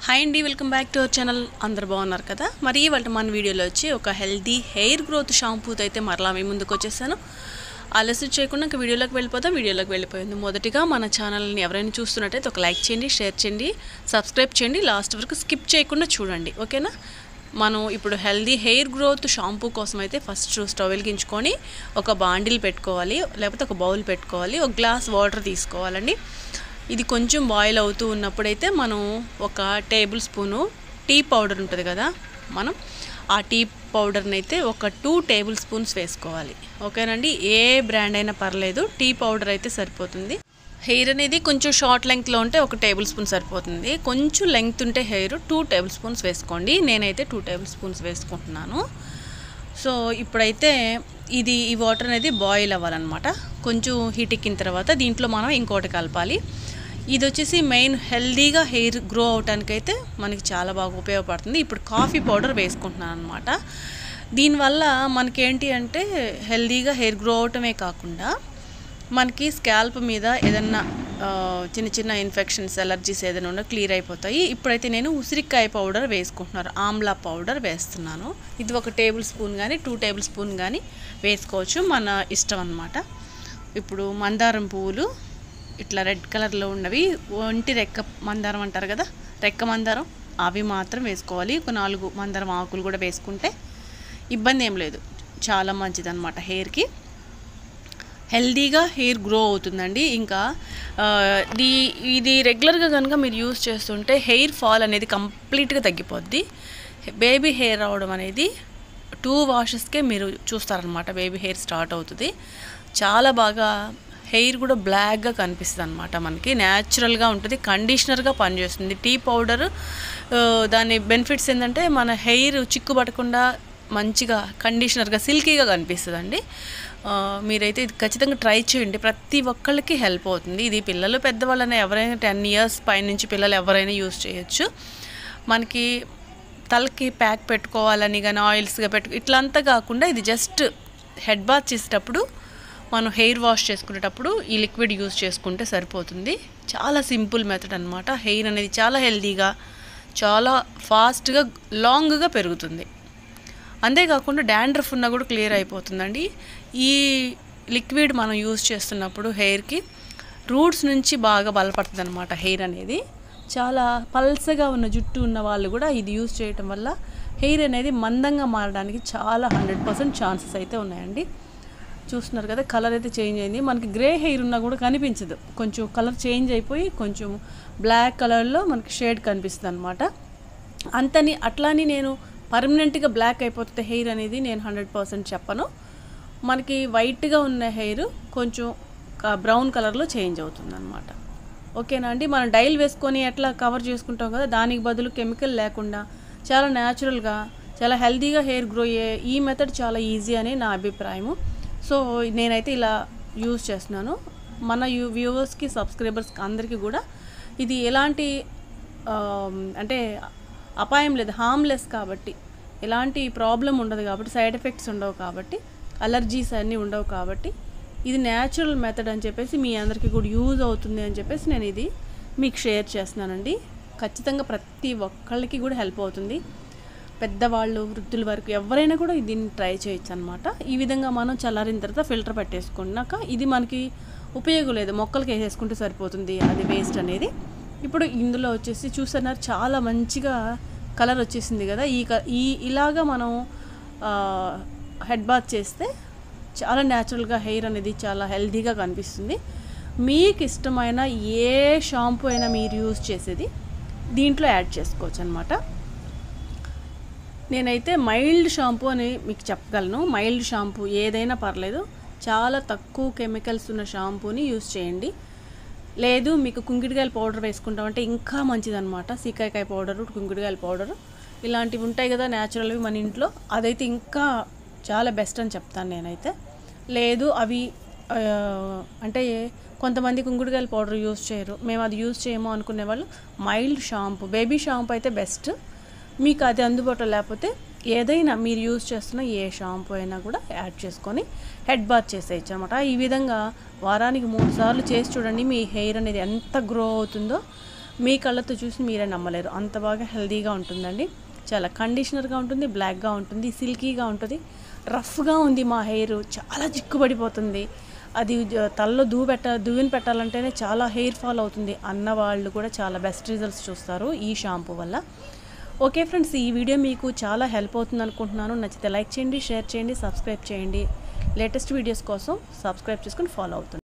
hi అండి welcome back to our channel అందరు బాగున్నారు కదా మరి ఇవాళ మన వీడియోలో వచ్చి ఒక హెల్దీ హెయిర్ గ్రోత్ షాంపూతో అయితే మరలా మీ ముందుకు వచ్చేసాను ఆలస్యం చేయకుండా ఇంకా వీడియోలోకి వెళ్ళిపోతాం వీడియోలోకి వెళ్ళిపోయింది మొదటిగా మన ఛానల్ని ఎవరైనా చూస్తున్నట్టయితే ఒక లైక్ చేయండి షేర్ చేయండి సబ్స్క్రైబ్ చేయండి లాస్ట్ వరకు స్కిప్ చేయకుండా చూడండి ఓకేనా మనం ఇప్పుడు హెల్దీ హెయిర్ గ్రోత్ షాంపూ కోసం అయితే ఫస్ట్ స్టవ్ వెలిగించుకొని ఒక బాండిల్ పెట్టుకోవాలి లేకపోతే ఒక బౌల్ పెట్టుకోవాలి ఒక గ్లాస్ వాటర్ తీసుకోవాలండి ఇది కొంచెం బాయిల్ అవుతూ ఉన్నప్పుడైతే మనం ఒక టేబుల్ స్పూను టీ పౌడర్ ఉంటుంది కదా మనం ఆ టీ పౌడర్ని అయితే ఒక టూ టేబుల్ స్పూన్స్ వేసుకోవాలి ఓకేనండి ఏ బ్రాండ్ అయినా పర్లేదు టీ పౌడర్ అయితే సరిపోతుంది హెయిర్ అనేది కొంచెం షార్ట్ లెంగ్త్లో ఉంటే ఒక టేబుల్ స్పూన్ సరిపోతుంది కొంచెం లెంగ్త్ ఉంటే హెయిర్ టూ టేబుల్ స్పూన్స్ వేసుకోండి నేనైతే టూ టేబుల్ స్పూన్స్ వేసుకుంటున్నాను సో ఇప్పుడైతే ఇది ఈ వాటర్ అనేది బాయిల్ అవ్వాలన్నమాట కొంచెం హీట్ ఎక్కిన తర్వాత దీంట్లో మనం ఇంకోటి కలపాలి ఇది వచ్చేసి మెయిన్ హెల్దీగా హెయిర్ గ్రో అవటానికైతే మనకి చాలా బాగా ఉపయోగపడుతుంది ఇప్పుడు కాఫీ పౌడర్ వేసుకుంటున్నాను అనమాట దీనివల్ల మనకేంటి అంటే హెల్దీగా హెయిర్ గ్రో అవటమే కాకుండా మనకి స్కాల్ప్ మీద ఏదన్నా ఆ, చిన్న చిన్న ఇన్ఫెక్షన్స్ ఎలర్జీస్ ఏదైనా ఉన్నా క్లియర్ అయిపోతాయి ఇప్పుడైతే నేను ఉసిరికాయ పౌడర్ వేసుకుంటున్నాను ఆమ్లా పౌడర్ వేస్తున్నాను ఇది ఒక టేబుల్ స్పూన్ కానీ టూ టేబుల్ స్పూన్ కానీ వేసుకోవచ్చు మన ఇష్టం అన్నమాట ఇప్పుడు మందారం పువ్వులు ఇట్లా రెడ్ కలర్లో ఉన్నవి ఒంటి రెక్క మందారం అంటారు కదా రెక్క మందారం అవి మాత్రం వేసుకోవాలి ఒక నాలుగు మందారం ఆకులు కూడా వేసుకుంటే ఇబ్బంది ఏం లేదు చాలా మంచిది అనమాట హెయిర్కి హెల్దీగా హెయిర్ గ్రో అవుతుందండి ఇంకా ఆ, ఇది ఇది రెగ్యులర్గా కనుక మీరు యూస్ చేస్తుంటే హెయిర్ ఫాల్ అనేది కంప్లీట్గా తగ్గిపోద్ది బేబీ హెయిర్ రావడం అనేది టూ వాషెస్కే మీరు చూస్తారనమాట బేబీ హెయిర్ స్టార్ట్ అవుతుంది చాలా బాగా హెయిర్ కూడా బ్లాక్గా కనిపిస్తుంది అనమాట మనకి న్యాచురల్గా ఉంటుంది కండిషనర్గా పనిచేస్తుంది టీ పౌడర్ దాని బెనిఫిట్స్ ఏంటంటే మన హెయిర్ చిక్కు పడకుండా మంచిగా కండిషనర్గా సిల్కీగా కనిపిస్తుందండి ఆ, మీరైతే ఇది ఖచ్చితంగా ట్రై చేయండి ప్రతి ఒక్కళ్ళకి హెల్ప్ అవుతుంది ఇది పిల్లలు పెద్దవాళ్ళని ఎవరైనా టెన్ ఇయర్స్ పైనుంచి పిల్లలు ఎవరైనా యూస్ చేయొచ్చు మనకి తలకి ప్యాక్ పెట్టుకోవాలని కానీ ఆయిల్స్గా పెట్టు ఇట్లంతా కాకుండా ఇది జస్ట్ హెడ్ బాత్ చేసేటప్పుడు మనం హెయిర్ వాష్ చేసుకునేటప్పుడు ఈ లిక్విడ్ యూస్ చేసుకుంటే సరిపోతుంది చాలా సింపుల్ మెథడ్ అనమాట హెయిర్ అనేది చాలా హెల్దీగా చాలా ఫాస్ట్గా లాంగ్గా పెరుగుతుంది అంతేకాకుండా డాండ్రఫ్ ఉన్నా కూడా క్లియర్ అయిపోతుందండి ఈ లిక్విడ్ మనం యూస్ చేస్తున్నప్పుడు హెయిర్కి రూట్స్ నుంచి బాగా బలపడుతుంది అనమాట హెయిర్ అనేది చాలా పల్సగా ఉన్న జుట్టు ఉన్న వాళ్ళు కూడా ఇది యూస్ చేయటం వల్ల హెయిర్ అనేది మందంగా మారడానికి చాలా హండ్రెడ్ పర్సెంట్ ఛాన్సెస్ అయితే ఉన్నాయండి చూస్తున్నారు కదా కలర్ అయితే చేంజ్ అయింది మనకి గ్రే హెయిర్ ఉన్నా కూడా కనిపించదు కొంచెం కలర్ చేంజ్ అయిపోయి కొంచెం బ్లాక్ కలర్లో మనకి షేడ్ కనిపిస్తుంది అనమాట అంతని అట్లాని నేను పర్మనెంట్గా బ్లాక్ అయిపోతుంది హెయిర్ అనేది నేను హండ్రెడ్ పర్సెంట్ చెప్పను మనకి వైట్గా ఉన్న హెయిర్ కొంచెం బ్రౌన్ కలర్లో చేంజ్ అవుతుంది అనమాట ఓకేనా అండి మనం డైల్ వేసుకొని ఎట్లా కవర్ చేసుకుంటాం కదా దానికి బదులు కెమికల్ లేకుండా చాలా న్యాచురల్గా చాలా హెల్తీగా హెయిర్ గ్రో అయ్యే ఈ మెథడ్ చాలా ఈజీ అని నా అభిప్రాయము సో నేనైతే ఇలా యూజ్ చేస్తున్నాను మన యూ వ్యూవర్స్కి సబ్స్క్రైబర్స్కి అందరికీ కూడా ఇది ఎలాంటి ఆ, అంటే అపాయం లేదు హార్మ్లెస్ కాబట్టి ఎలాంటి ప్రాబ్లం ఉండదు కాబట్టి సైడ్ ఎఫెక్ట్స్ ఉండవు కాబట్టి అలర్జీస్ అన్నీ ఉండవు కాబట్టి ఇది న్యాచురల్ మెథడ్ అని చెప్పేసి మీ అందరికీ కూడా యూజ్ అవుతుంది అని చెప్పేసి నేను ఇది మీకు షేర్ చేస్తున్నానండి ఖచ్చితంగా ప్రతి ఒక్కళ్ళకి కూడా హెల్ప్ అవుతుంది పెద్దవాళ్ళు వృద్ధుల వరకు ఎవరైనా కూడా దీన్ని ట్రై చేయొచ్చు అనమాట ఈ విధంగా మనం చల్లారిన తర్వాత ఫిల్టర్ పెట్టేసుకున్నాక ఇది మనకి ఉపయోగం లేదు మొక్కలకి వేసేసుకుంటే సరిపోతుంది అది వేస్ట్ అనేది ఇప్పుడు ఇందులో వచ్చేసి చూస్తున్నారు చాలా మంచిగా కలర్ వచ్చేసింది కదా ఈ క ఈ ఇలాగా మనం హెడ్ బాత్ చేస్తే చాలా న్యాచురల్గా హెయిర్ అనేది చాలా హెల్తీగా కనిపిస్తుంది మీకు ఇష్టమైన ఏ షాంపూ అయినా మీరు యూజ్ చేసేది దీంట్లో యాడ్ చేసుకోవచ్చు అనమాట నేనైతే మైల్డ్ షాంపూ అని మీకు చెప్పగలను మైల్డ్ షాంపూ ఏదైనా పర్లేదు చాలా తక్కువ కెమికల్స్ ఉన్న షాంపూని యూస్ చేయండి లేదు మీకు కుంకుడుకాయల పౌడర్ వేసుకుంటామంటే ఇంకా మంచిదన్నమాట సీకాయకాయ పౌడరు కుంకుడుకాయల పౌడరు ఇలాంటివి ఉంటాయి కదా న్యాచురల్వి మన ఇంట్లో అదైతే ఇంకా చాలా బెస్ట్ అని చెప్తాను నేనైతే లేదు అవి ఆ, అంటే కొంతమంది కుంకుడుకాయల పౌడర్ యూస్ చేయరు మేము అది యూస్ చేయము అనుకునే వాళ్ళు మైల్డ్ షాంపూ బేబీ షాంపూ అయితే బెస్ట్ మీకు అది అందుబాటులో లేకపోతే ఏదైనా మీరు యూస్ చేస్తున్న ఏ షాంపూ అయినా కూడా యాడ్ చేసుకొని హెడ్ బాత్ చేసేయచ్చు అనమాట ఈ విధంగా వారానికి మూడు సార్లు చేసి చూడండి మీ హెయిర్ అనేది ఎంత గ్రో అవుతుందో మీ కళ్ళతో చూసి మీరే నమ్మలేరు అంత బాగా హెల్దీగా ఉంటుందండి చాలా కండిషనర్గా ఉంటుంది బ్లాక్గా ఉంటుంది సిల్కీగా ఉంటుంది రఫ్గా ఉంది మా హెయిర్ చాలా చిక్కుపడిపోతుంది అది జ- తలలో దూ పెట్ట దువ్విని పెట్టాలంటేనే చాలా హెయిర్ ఫాల్ అవుతుంది అన్న వాళ్ళు కూడా చాలా బెస్ట్ రిజల్ట్స్ చూస్తారు ఈ షాంపూ వల్ల ఓకే ఫ్రెండ్స్ ఈ వీడియో మీకు చాలా హెల్ప్ అవుతుంది అనుకుంటున్నాను నచ్చితే లైక్ చేయండి షేర్ చేయండి సబ్స్క్రైబ్ చేయండి లేటెస్ట్ వీడియోస్ కోసం సబ్స్క్రైబ్ చేసుకుని ఫాలో అవుతుంది